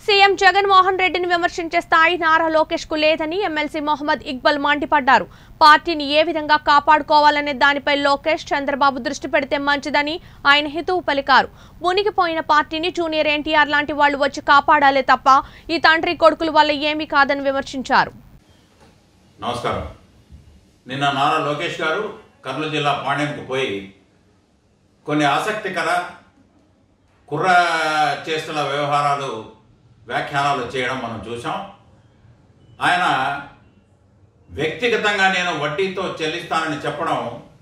CM Jaganmohan రెడ్డిని విమర్శించే స్థాయి నారా లోకేష్ కు లేదని ఎమ్మెల్సీ మొహమ్మద్ ఇక్బల్ మండిపడ్డారు పార్టీని ఏ విధంగా కాపాడుకోవాలనే దానిపై లోకేష్ చంద్రబాబు దృష్టి పెడితే మంచిదని ఆయన హితవు పలికారు మునిగిపోయిన పార్టీని జూనియర్ ఎన్టీఆర్ లాంటి వాళ్లు వచ్చి కాపాడాలే తప్ప ఈ తండ్రి కొడుకుల వల్ల ఏమీ కాదని విమర్శించారు నమస్కారం నిన్న నారా లోకేష్ గారు కర్నూలు జిల్లా పాణ్యంకు పోయి కొన్ని ఆసక్తికర కుర్ర చేస్తున్న వ్యవహారాలు వ్యాఖ్యానాలు చేయడం మనం చూసాం ఆయన వ్యక్తిగతంగా నేను వడ్డీతో చెల్లిస్తానని చెప్పడం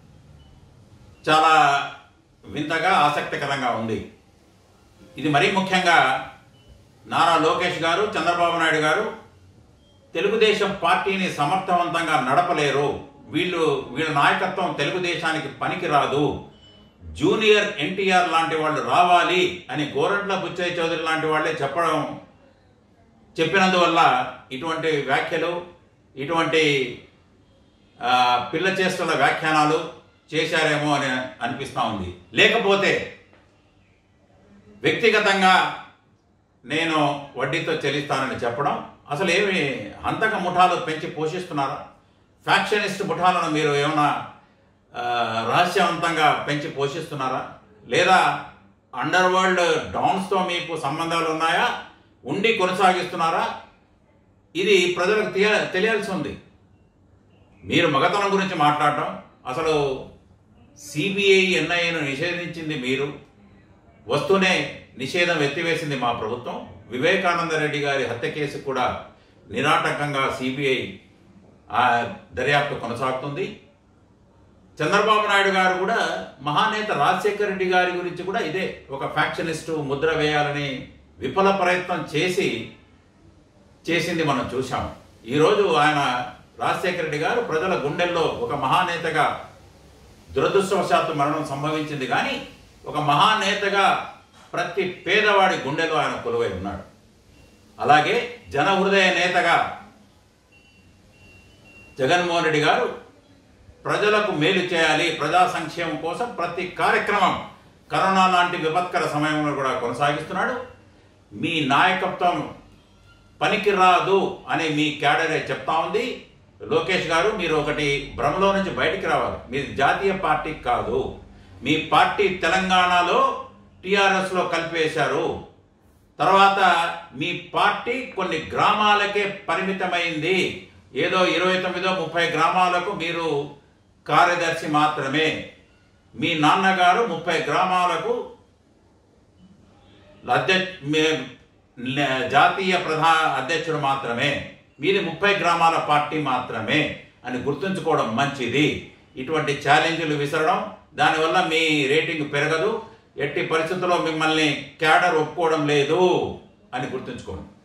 చాలా వింతగా ఆసక్తికరంగా ఉంది ఇది మరీ ముఖ్యంగా నారా లోకేష్ గారు చంద్రబాబు నాయుడు గారు తెలుగుదేశం పార్టీని సమర్థవంతంగా నడపలేరు వీళ్ళు వీళ్ళ నాయకత్వం తెలుగుదేశానికి పనికిరాదు జూనియర్ ఎన్టీఆర్ లాంటి వాళ్ళు రావాలి అని గోరంట్ల బుచ్చయ్య చౌదరి లాంటి వాళ్ళే చెప్పడం చెప్పినందువల్ల ఇటువంటి వ్యాఖ్యలు ఇటువంటి ఆ, పిల్ల చేస్తున్న వ్యాఖ్యానాలు చేశారేమో అని అనిపిస్తూ ఉంది లేకపోతే వ్యక్తిగతంగా నేను వడ్డీతో చెల్లిస్తానని చెప్పడం అసలు ఏమి హంతక ముఠాలు పెంచి పోషిస్తున్నారా ఫ్యాక్షనిస్ట్ ముఠాలను మీరు ఏమైనా ఆ, రహస్యవంతంగా పెంచి పోషిస్తున్నారా లేదా అండర్ వరల్డ్ డాన్స్తో మీకు సంబంధాలు ఉన్నాయా ఉండి కొనసాగిస్తున్నారా ఇది ప్రజలకు తెలియ తెలియాల్సి ఉంది మీరు మగతనం గురించి మాట్లాడటం అసలు సిబిఐ ఎన్ఐఏను నిషేధించింది మీరు వస్తూనే నిషేధం ఎత్తివేసింది మా ప్రభుత్వం వివేకానంద రెడ్డి గారి హత్య కేసు కూడా నిరాటంకంగా సిబిఐ దర్యాప్తు కొనసాగుతుంది చంద్రబాబు నాయుడు గారు కూడా మహానేత రాజశేఖర రెడ్డి గారి గురించి కూడా ఇదే ఒక ఫ్యాక్షనిస్టు ముద్ర వేయాలని విఫల ప్రయత్నం చేసి చేసింది మనం చూశాం ఈరోజు ఆయన రాజశేఖర రెడ్డి గారు ప్రజల గుండెల్లో ఒక మహానేతగా దురదృష్టవశాత్తు మరణం సంభవించింది కానీ ఒక మహానేతగా ప్రతి పేదవాడి గుండెలో ఆయన కొలువై ఉన్నాడు అలాగే జన హృదయ నేతగా జగన్మోహన్ రెడ్డి గారు ప్రజలకు మేలు చేయాలి ప్రజా సంక్షేమం కోసం ప్రతి కార్యక్రమం కరోనా లాంటి విపత్కర సమయంలో కూడా కొనసాగిస్తున్నాడు మీ నాయకత్వం పనికిరాదు అని మీ క్యాడరే చెప్తా ఉంది లోకేష్ గారు మీరు ఒకటి భ్రమలో నుంచి బయటికి రావాలి మీరు జాతీయ పార్టీ కాదు మీ పార్టీ తెలంగాణలో టీఆర్ఎస్లో కలిపేశారు తర్వాత మీ పార్టీ కొన్ని గ్రామాలకే పరిమితమైంది ఏదో ఇరవై తొమ్మిదో ముప్పై గ్రామాలకు మీరు కార్యదర్శి మాత్రమే మీ నాన్నగారు ముప్పై గ్రామాలకు అధ్యక్ష మీ- ల- జాతీయ ప్రధాన అధ్యక్షుడు మాత్రమే మీది ముప్పై గ్రామాల పార్టీ మాత్రమే అని గుర్తుంచుకోవడం మంచిది ఇటువంటి ఛాలెంజ్లు విసరడం దానివల్ల మీ రేటింగ్ పెరగదు ఎట్టి పరిస్థితుల్లో మిమ్మల్ని క్యాడర్ ఒప్పుకోవడం లేదు అని గుర్తుంచుకోండి